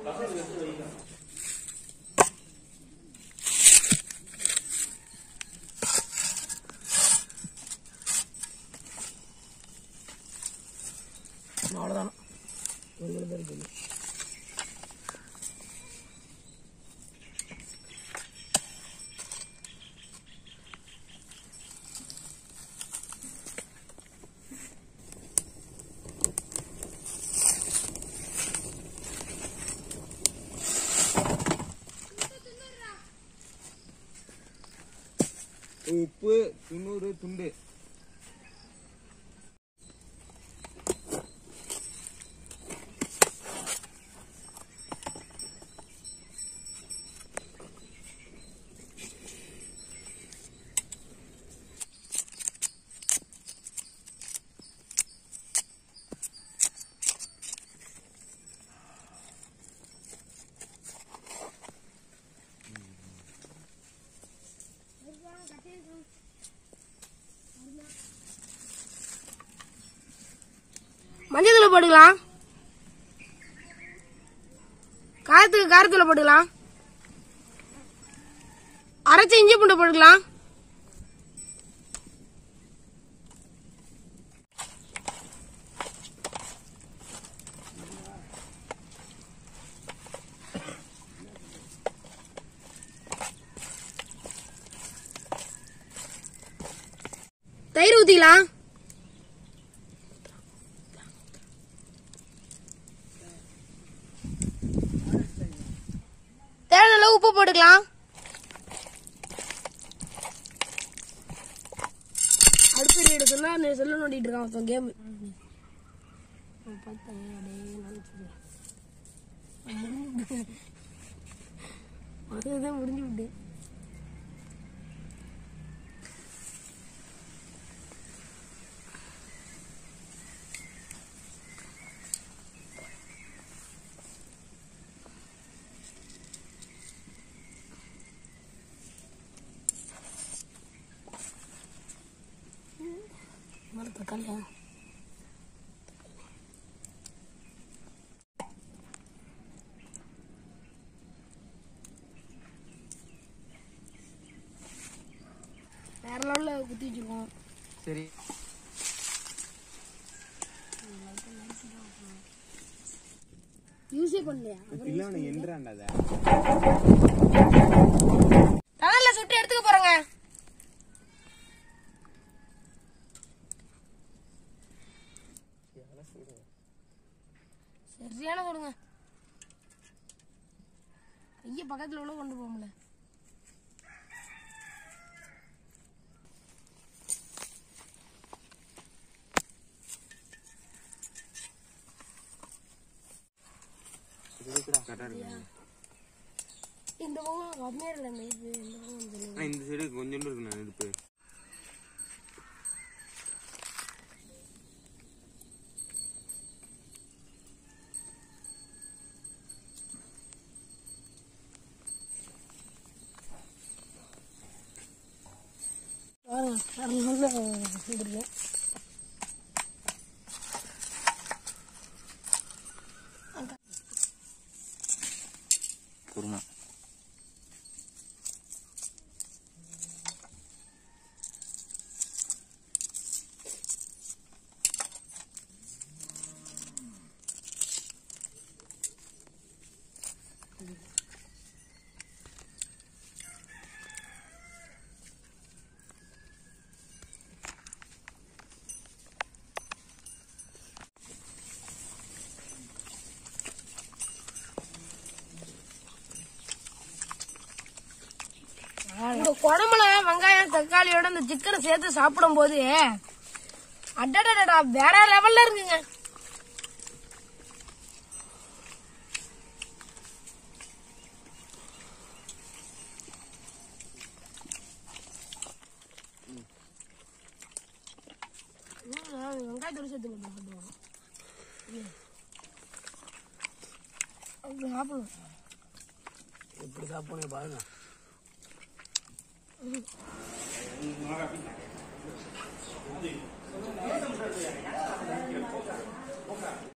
அவ்வளோதானே ஒரு கிலோ பேர் சொல்லி உப்பு தொண்ணூறு துண்டு மஞ்சள் தூள் போட்டுக்கலாம் காரத்துக்கு காரத்தூளை போட்டுக்கலாம் அரைச்ச இஞ்சி பூண்டு போட்டுக்கலாம் தயிர் ஊத்திக்கலாம் தேவையான அளவு உப்பு போட்டுக்கலாம் அடுப்பு ரேடு சொன்னா நீ செல்லு நோண்டிட்டு இருக்கான் ஒருத்தன் கேம் அதுதான் முடிஞ்சு விட்டு மேல தக்காளியா வேற லெவலில் குத்தி வச்சிருக்கோம் சரி யூஸே பண்ணலையா பில்லவனை என்றாண்டாத டனல்ல சுட்டு எடுத்துக்க போறேங்க சரியான சொல்லுங்க ஐயா பக்கத்துல உள்ள கொண்டு போக முடியல கரெக்டா இருக்கு இந்த பக்கம் கம்மியா இல்லை இந்த இது இந்த பக்கம் வந்து ஆனா இந்த சைடு கொஞ்சோண்டு இருக்கு நான் இடுப்பு பாருங்க வேற லெவலில் செஞ்சிருக்கேன் குருமா இந்த குழம்புல வெங்காயம் தக்காளியோட இந்த சிக்கனை சேர்த்து சாப்பிடும் போது அடடடடா வேற லெவல்ல இருக்குங்க ம், வெங்காயத்தோட சேர்த்து போட்டு சாப்பிடுவாங்க ம். அப்படி சாப்பிடுவோம் எப்படி சாப்பிடணும் பாருங்க